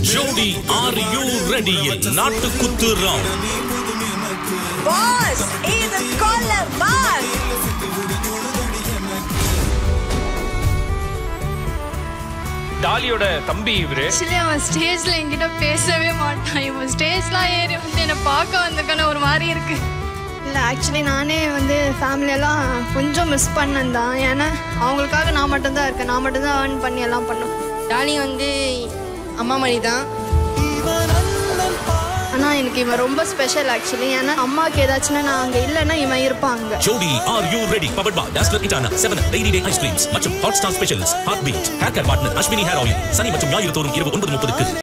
ஜோடி are you ரெடியில் நாட்டு குத்து ராம் பாஸ் இது காலர் பாஸ் டாலியோட தம்பி இவரு ஆக்சுவலி அவன் ஸ்டேஜ்ல என்கிட்ட பேசவே மாட்டான் இவன் ஸ்டேஜ்லாம் ஏறி வந்து என்னை பார்க்க வந்தக்கான ஒரு மாதிரி இருக்கு இல்லை ஆக்சுவலி நானே வந்து ஃபேமிலியெல்லாம் கொஞ்சம் மிஸ் பண்ணேன் தான் ஏன்னா அவங்களுக்காக நான் மட்டும்தான் இருக்கேன் நான் மட்டும்தான் ஏர்ன் பண்ணி எல்லாம் பண்ணும் டாலி வந்து அம்மா மணி தான் ஆனால் எனக்கு இவன் ரொம்ப ஸ்பெஷல் ஆக்சுவலி ஏன்னா அம்மாவுக்கு ஏதாச்சுன்னா நான் அங்கே இல்லைன்னா இவன் இருப்பாங்க ஜோடி are you ready powered by Dazzler இட்டானா செவன் ரெய்னி டே ஐஸ்கிரீம்ஸ் மற்றும் Hotstar specials heart beat hair cut partner Ashwini hair oil சனி மற்றும் ஞாயிறு தோறும் இரவு ஒன்பது முப்பதுக்கு